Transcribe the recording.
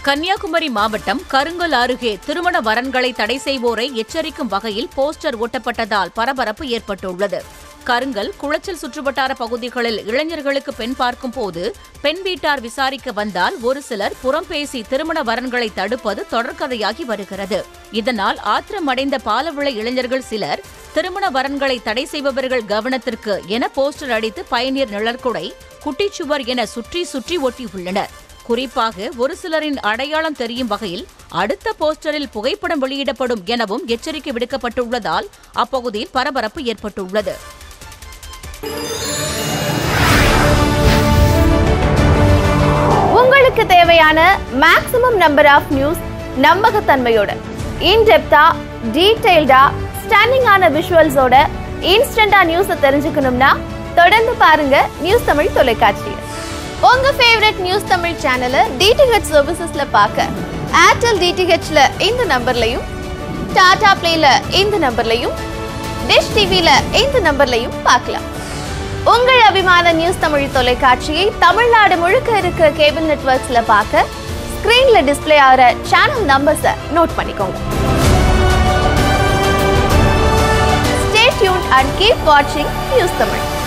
கன்னியாகுமரி மாவட்டம் கருங்கல் அருகே திருமண வரன்களை தடை செய்வோரை எச்சரிக்கும் வகையில் போஸ்டர் ஒட்டப்பட்டதால் பரபரப்பு ஏற்பட்டுள்ளது கருங்கல் குளச்சல் சுற்றுவட்டார பகுதிகளில் இளைஞர்களுக்கு பெண் பார்க்கும் போது பெண் வீட்டார் விசாரிக்க வந்தால் ஒரு சிலர் புறம் பேசி திருமண வரன்களை தடுப்பது தொடர்கதையாகி வருகிறது இதனால் ஆத்திரமடைந்த பாலவிளை இளைஞர்கள் சிலர் திருமண வரன்களை தடை செய்பவர்கள் கவனத்திற்கு என போஸ்டர் அடித்து பயனீர் நிழற்குடை குட்டிச்சுவர் என சுற்றி சுற்றி ஒட்டியுள்ளனர் குறிப்பாக ஒரு சிலரின் அடையாளம் தெரியும் வகையில் அடுத்த போஸ்டரில் புகைப்படம் வெளியிடப்படும் எனவும் எச்சரிக்கை விடுக்கப்பட்டுள்ளதால் அப்பகுதியில் பரபரப்பு ஏற்பட்டுள்ளது உங்களுக்கு தேவையான மேக்ஸிமம் நம்பர் ஆஃப் நியூஸ் நம்பகத்தன்மையோட இன்டெப்தா டீடைல்டா ஸ்டன்னிங்கான விஷுவல்ஸோட இன்ஸ்டண்டா நியூஸை தெரிஞ்சுக்கணும்னா தொடர்ந்து பாருங்க நியூஸ் தமிழ் தொலைக்காட்சி உங்க ஃபேவரட் நியூஸ் தமிழ் சேனலை டிடிஹெச் சர்வீசஸ்ல பார்க்க ஏர்டெல் டிடிஹெச்ல இந்த நம்பர்லையும் டாடா பிளேல இந்த நம்பர்லையும் டிஷ் டிவில இந்த நம்பர்லையும் பார்க்கலாம் உங்கள் அபிமான நியூஸ் தமிழ் தொலைக்காட்சியை தமிழ்நாடு முழுக்க இருக்க கேபிள் நெட்வொர்க்ஸ்ல பார்க்க ஸ்கிரீன்ல டிஸ்ப்ளே ஆகிற சேனல் நம்பர்ஸை நோட் பண்ணிக்கோங்க ஸ்டே டியூன் அண்ட் கீப் வாட்சிங் நியூஸ் தமிழ்